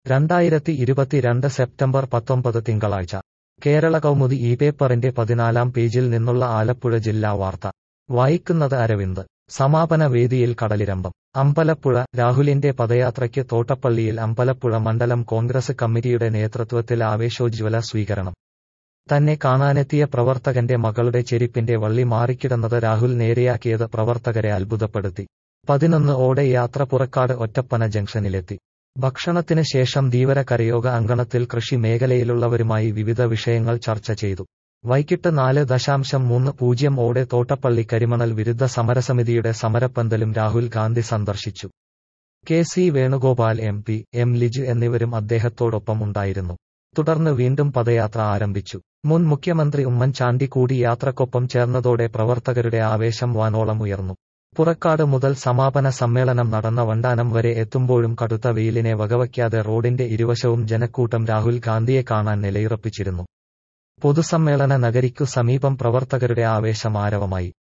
രണ്ടായിരത്തി ഇരുപത്തിരണ്ട് സെപ്റ്റംബർ പത്തൊമ്പത് തിങ്കളാഴ്ച കേരള കൗമുദി ഈ പേപ്പറിന്റെ പതിനാലാം പേജിൽ നിന്നുള്ള ആലപ്പുഴ ജില്ലാ വാർത്ത വായിക്കുന്നത് അരവിന്ദ് സമാപന വേദിയിൽ കടലിരമ്പം അമ്പലപ്പുഴ രാഹുലിന്റെ പദയാത്രയ്ക്ക് തോട്ടപ്പള്ളിയിൽ അമ്പലപ്പുഴ മണ്ഡലം കോൺഗ്രസ് കമ്മിറ്റിയുടെ നേതൃത്വത്തിൽ ആവേശോജ്വല സ്വീകരണം തന്നെ കാണാനെത്തിയ പ്രവർത്തകന്റെ മകളുടെ ചെരിപ്പിന്റെ വള്ളി മാറിക്കിടന്നത് രാഹുൽ നേരെയാക്കിയത് പ്രവർത്തകരെ അത്ഭുതപ്പെടുത്തി പതിനൊന്ന് ഓടെ യാത്ര പുറക്കാട് ഒറ്റപ്പന ജംഗ്ഷനിലെത്തി ഭക്ഷണത്തിന് ശേഷം ധീവര കരയോഗ അങ്കണത്തിൽ കൃഷി മേഖലയിലുള്ളവരുമായി വിവിധ വിഷയങ്ങൾ ചർച്ച ചെയ്തു വൈകിട്ട് നാല് ദശാംശം മൂന്ന് പൂജ്യം ഓടെ തോട്ടപ്പള്ളി കരിമണൽ വിരുദ്ധ സമരസമിതിയുടെ സമരപ്പന്തലും രാഹുൽ ഗാന്ധി സന്ദർശിച്ചു K C Venugopal M P M Liju എന്നിവരും അദ്ദേഹത്തോടൊപ്പം ഉണ്ടായിരുന്നു തുടർന്ന് വീണ്ടും പദയാത്ര ആരംഭിച്ചു മുൻ മുഖ്യമന്ത്രി ഉമ്മൻചാണ്ടി കൂടി യാത്രക്കൊപ്പം ചേർന്നതോടെ പ്രവർത്തകരുടെ ആവേശം വാനോളം ഉയർന്നു പുറക്കാട് മുതൽ സമാപന സമ്മേളനം നടന്ന വണ്ടാനം വരെ എത്തുമ്പോഴും കടുത്ത വെയിലിനെ വകവയ്ക്കാതെ റോഡിന്റെ ഇരുവശവും ജനക്കൂട്ടം രാഹുൽ ഗാന്ധിയെ കാണാൻ നിലയുറപ്പിച്ചിരുന്നു പൊതുസമ്മേളന നഗരിക്കു സമീപം പ്രവർത്തകരുടെ ആവേശം ആരവമായി